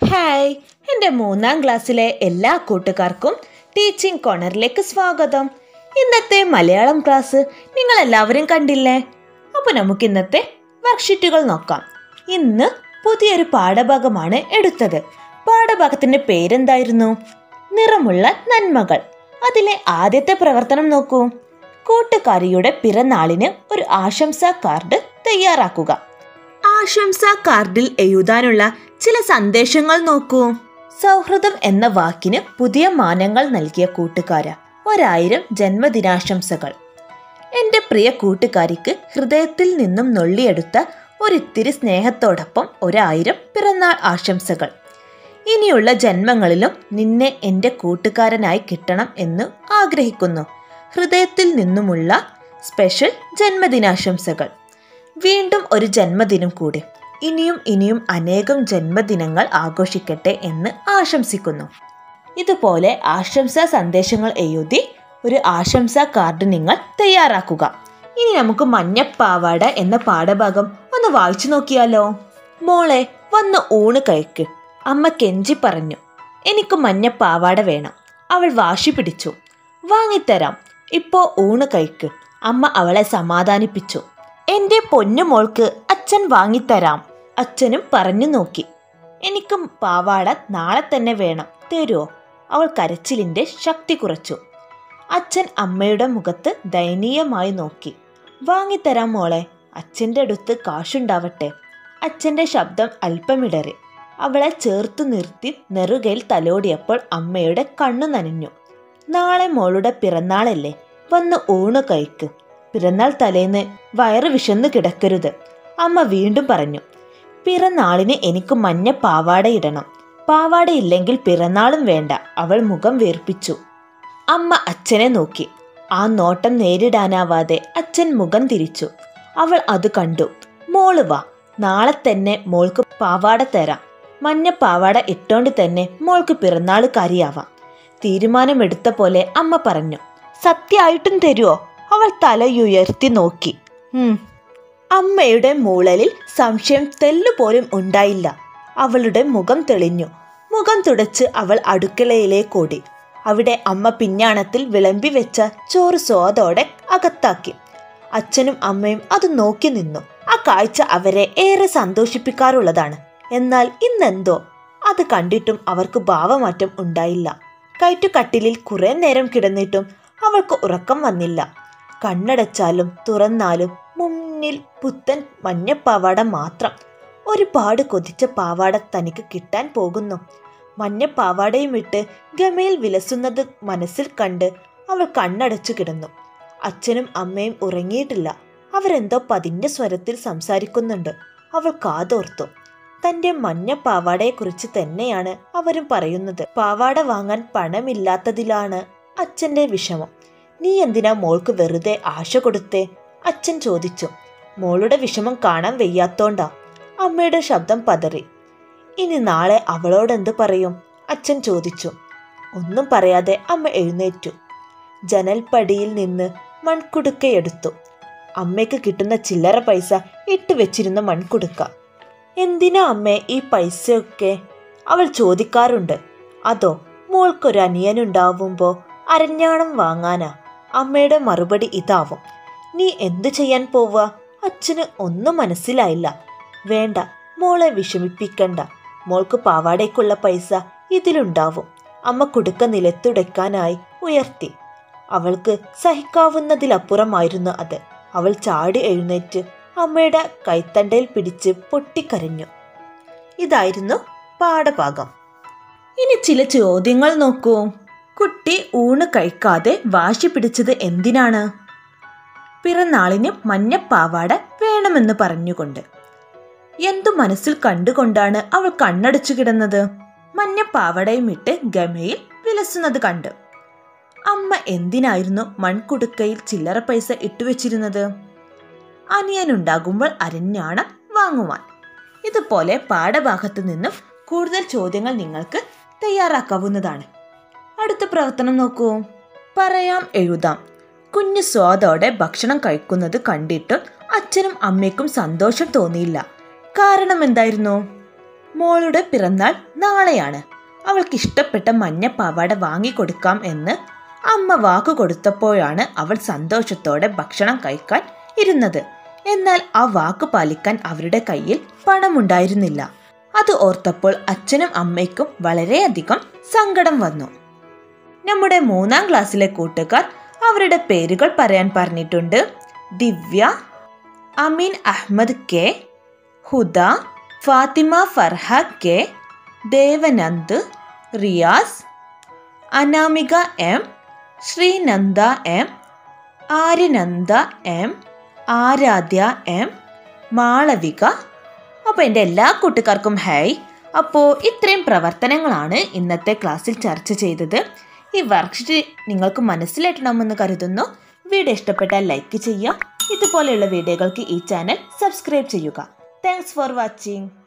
Hi എൻ്റെ മൂന്നാം ക്ലാസ്സിലെ എല്ലാ കൂട്ടുകാർക്കും ടീച്ചിങ് കോർണറിലേക്ക് സ്വാഗതം ഇന്നത്തെ മലയാളം ക്ലാസ് നിങ്ങൾ എല്ലാവരും കണ്ടില്ലേ അപ്പോൾ നമുക്ക് ഇന്നത്തെ വർക്ക്ഷീറ്റുകൾ നോക്കാം ഇന്ന് പുതിയൊരു പാഠഭാഗമാണ് എടുത്തത് പാഠഭാഗത്തിൻ്റെ പേരെന്തായിരുന്നു നിറമുള്ള നന്മകൾ അതിലെ ആദ്യത്തെ പ്രവർത്തനം നോക്കൂ കൂട്ടുകാരിയുടെ പിറന്നാളിന് ഒരു ആശംസാ കാർഡ് തയ്യാറാക്കുക ആശംസാ കാർഡിൽ എഴുതാനുള്ള ചില സന്ദേശങ്ങൾ നോക്കൂ സൗഹൃദം എന്ന വാക്കിന് പുതിയ മാനങ്ങൾ നൽകിയ കൂട്ടുകാര ഒരായിരം ജന്മദിനാശംസകൾ എൻ്റെ പ്രിയ കൂട്ടുകാരിക്ക് ഹൃദയത്തിൽ നിന്നും നുള്ളിയെടുത്ത ഒരിത്തിരി സ്നേഹത്തോടൊപ്പം ഒരായിരം പിറന്നാൾ ആശംസകൾ ഇനിയുള്ള ജന്മങ്ങളിലും നിന്നെ എൻ്റെ കൂട്ടുകാരനായി കിട്ടണം എന്ന് ആഗ്രഹിക്കുന്നു ഹൃദയത്തിൽ നിന്നുമുള്ള സ്പെഷ്യൽ ജന്മദിനാശംസകൾ വീണ്ടും ഒരു ജന്മദിനം കൂടി ഇനിയും ഇനിയും അനേകം ജന്മദിനങ്ങൾ ആഘോഷിക്കട്ടെ എന്ന് ആശംസിക്കുന്നു ഇതുപോലെ ആശംസാ സന്ദേശങ്ങൾ എഴുതി ഒരു ആശംസാ കാർഡ് നിങ്ങൾ തയ്യാറാക്കുക ഇനി നമുക്ക് മഞ്ഞപ്പാവാട എന്ന പാഠഭാഗം ഒന്ന് വായിച്ചു നോക്കിയാലോ മോളെ വന്ന് ഊണ് കഴിക്ക് അമ്മ കെഞ്ചി പറഞ്ഞു എനിക്ക് മഞ്ഞപ്പാവാട വേണം അവൾ വാശി പിടിച്ചു വാങ്ങിത്തരാം ഇപ്പോ ഊണ് കഴിക്ക് അമ്മ അവളെ സമാധാനിപ്പിച്ചു എന്റെ പൊന്നു മോൾക്ക് അച്ഛൻ വാങ്ങിത്തരാം അച്ഛനും പറഞ്ഞു നോക്കി എനിക്ക് പാവാട നാളെ തന്നെ വേണം തരുമോ അവൾ കരച്ചിലിന്റെ ശക്തി കുറച്ചു അച്ഛൻ അമ്മയുടെ മുഖത്ത് ദയനീയമായി നോക്കി വാങ്ങിത്തരാം മോളെ അച്ഛൻ്റെ അടുത്ത് കാശുണ്ടാവട്ടെ അച്ഛൻ്റെ ശബ്ദം അല്പമിടറി അവളെ ചേർത്തു നിർത്തി നെറുകയിൽ തലോടിയപ്പോൾ അമ്മയുടെ കണ്ണു നനഞ്ഞു നാളെ മോളുടെ പിറന്നാളല്ലേ വന്ന് ഊണ് കഴിക്ക് പിറന്നാൾ തലേന്ന് വയറ് വിശന്ന് കിടക്കരുത് അമ്മ വീണ്ടും പറഞ്ഞു പിറന്നാളിന് എനിക്ക് മഞ്ഞ പാവാട ഇടണം പാവാടയില്ലെങ്കിൽ പിറന്നാളും വേണ്ട അവൾ മുഖം വീർപ്പിച്ചു അമ്മ അച്ഛനെ നോക്കി ആ നോട്ടം നേരിടാനാവാതെ അച്ഛൻ മുഖം തിരിച്ചു അവൾ അത് കണ്ടു മോള് വാ നാളെ തന്നെ മോൾക്ക് പാവാട തരാം മഞ്ഞ പാവാട ഇട്ടോണ്ട് തന്നെ മോൾക്ക് പിറന്നാൾ കാര്യാവാം തീരുമാനമെടുത്ത പോലെ അമ്മ പറഞ്ഞു സത്യമായിട്ടും തരുമോ അവൾ തലയുയർത്തി നോക്കി ഉം. അമ്മയുടെ മൂളലിൽ സംശയം തെല്ലുപോലും ഉണ്ടായില്ല അവളുടെ മുഖം തെളിഞ്ഞു മുഖം തുടച്ച് അവൾ അടുക്കളയിലേക്ക് ഓടി അവിടെ അമ്മ പിഞ്ഞാണത്തിൽ വിളമ്പി വെച്ച ചോറ് സ്വാദോടെ അകത്താക്കി അച്ഛനും അമ്മയും അത് നോക്കി നിന്നു ആ കാഴ്ച അവരെ ഏറെ സന്തോഷിപ്പിക്കാറുള്ളതാണ് എന്നാൽ ഇന്നെന്തോ അത് കണ്ടിട്ടും അവർക്ക് ഭാവമാറ്റം ഉണ്ടായില്ല കയറ്റുകട്ടിലിൽ കുറെ നേരം കിടന്നിട്ടും അവൾക്ക് ഉറക്കം വന്നില്ല കണ്ണടച്ചാലും തുറന്നാലും മുന്നിൽ പുത്തൻ മഞ്ഞപ്പാവാട മാത്രം ഒരുപാട് കൊതിച്ച പാവാട തനിക്ക് കിട്ടാൻ പോകുന്നു മഞ്ഞപ്പാവാടയും ഇട്ട് ഗമയിൽ വിലസുന്നത് മനസ്സിൽ കണ്ട് അവൾ കണ്ണടച്ചു കിടന്നു അച്ഛനും അമ്മയും ഉറങ്ങിയിട്ടില്ല അവരെന്തോ പതിഞ്ഞ സ്വരത്തിൽ സംസാരിക്കുന്നുണ്ട് അവൾ കാതോർത്തു തന്റെ മഞ്ഞ പാവാടയെക്കുറിച്ച് തന്നെയാണ് അവരും പറയുന്നത് പാവാട വാങ്ങാൻ പണമില്ലാത്തതിലാണ് അച്ഛന്റെ വിഷമം നീ എന്തിനാ മോൾക്ക് വെറുതെ ആശ കൊടുത്തേ അച്ഛൻ ചോദിച്ചു മോളുടെ വിഷമം കാണാൻ വയ്യാത്തോണ്ടാ അമ്മയുടെ ശബ്ദം പതറി ഇനി നാളെ അവളോടെന്ത് പറയും അച്ഛൻ ചോദിച്ചു ഒന്നും പറയാതെ അമ്മ എഴുന്നേറ്റു ജനൽപ്പടിയിൽ നിന്ന് മൺകുടുക്കയെടുത്തു അമ്മയ്ക്ക് കിട്ടുന്ന ചില്ലറ പൈസ ഇട്ട് വെച്ചിരുന്ന മൺകുടുക്ക എന്തിനാ അമ്മേ ഈ പൈസയൊക്കെ അവൾ ചോദിക്കാറുണ്ട് അതോ മോൾക്കൊരു അനിയനുണ്ടാവുമ്പോ അരഞ്ഞാണം വാങ്ങാനാ അമ്മയുടെ മറുപടി ഇതാവും നീ എന്തു ചെയ്യാൻ പോവുക അച്ഛന് ഒന്നും മനസ്സിലായില്ല വേണ്ട മോളെ വിഷമിപ്പിക്കണ്ട മോൾക്ക് പാവാടയ്ക്കുള്ള പൈസ ഇതിലുണ്ടാവും അമ്മ കുടുക്ക നിലത്തുടയ്ക്കാനായി ഉയർത്തി അവൾക്ക് സഹിക്കാവുന്നതിലപ്പുറമായിരുന്നു അത് അവൾ ചാടി എഴുന്നേറ്റ് അമ്മയുടെ കൈത്തണ്ടയിൽ പിടിച്ച് പൊട്ടിക്കരഞ്ഞു ഇതായിരുന്നു പാഠഭാഗം ഇനി ചില ചോദ്യങ്ങൾ നോക്കൂ കുട്ടി ഊണ് കഴിക്കാതെ വാശി പിടിച്ചത് എന്തിനാണ് പിറന്നാളിന് മഞ്ഞപ്പാവാട വേണമെന്ന് പറഞ്ഞുകൊണ്ട് എന്തു മനസ്സിൽ കണ്ടുകൊണ്ടാണ് അവൾ കണ്ണടച്ചു കിടന്നത് മഞ്ഞപ്പാവടയും ഇട്ട് ഗമയിൽ വിലസുന്നത് കണ്ട് അമ്മ എന്തിനായിരുന്നു മൺകുടുക്കയിൽ ചില്ലറ പൈസ ഇട്ടുവെച്ചിരുന്നത് അനിയനുണ്ടാകുമ്പോൾ അരഞ്ഞാണം വാങ്ങുവാൻ ഇതുപോലെ പാഠഭാഗത്ത് നിന്നും കൂടുതൽ ചോദ്യങ്ങൾ നിങ്ങൾക്ക് തയ്യാറാക്കാവുന്നതാണ് അടുത്ത പ്രവർത്തനം നോക്കൂ പറയാം എഴുതാം കുഞ്ഞു സ്വാദോടെ ഭക്ഷണം കഴിക്കുന്നത് കണ്ടിട്ടും അച്ഛനും അമ്മയ്ക്കും സന്തോഷം തോന്നിയില്ല കാരണം എന്തായിരുന്നു മോളുടെ പിറന്നാൾ നാളെയാണ് അവൾക്ക് ഇഷ്ടപ്പെട്ട മഞ്ഞ പാവാട വാങ്ങിക്കൊടുക്കാം എന്ന് അമ്മ വാക്കു കൊടുത്തപ്പോഴാണ് അവൾ സന്തോഷത്തോടെ ഭക്ഷണം കഴിക്കാൻ ഇരുന്നത് എന്നാൽ ആ വാക്ക് പാലിക്കാൻ അവരുടെ കയ്യിൽ പണമുണ്ടായിരുന്നില്ല അത് ഓർത്തപ്പോൾ അച്ഛനും അമ്മയ്ക്കും വളരെയധികം സങ്കടം വന്നു നമ്മുടെ മൂന്നാം ക്ലാസ്സിലെ കൂട്ടുകാർ അവരുടെ പേരുകൾ പറയാൻ പറഞ്ഞിട്ടുണ്ട് ദിവ്യ അമീൻ അഹമ്മദ് കെ ഹുദ ഫാത്തിമ ഫർഹ കെ ദേവനന്ദ് റിയാസ് അനാമിക എം ശ്രീനന്ദ എം ആര്യനന്ദ എം ആരാധ്യ എം മാളവിക അപ്പോൾ എൻ്റെ എല്ലാ കൂട്ടുകാർക്കും ഹായ് അപ്പോൾ ഇത്രയും പ്രവർത്തനങ്ങളാണ് ഇന്നത്തെ ക്ലാസ്സിൽ ചർച്ച ചെയ്തത് ഈ വർക്ക്ഷീറ്റ് നിങ്ങൾക്ക് മനസ്സിലായിട്ടുണ്ടാകുമെന്ന് കരുതുന്നു വീഡിയോ ഇഷ്ടപ്പെട്ടാൽ ലൈക്ക് ചെയ്യുക ഇതുപോലെയുള്ള വീഡിയോകൾക്ക് ഈ ചാനൽ സബ്സ്ക്രൈബ് ചെയ്യുക താങ്ക്സ് ഫോർ വാച്ചിങ്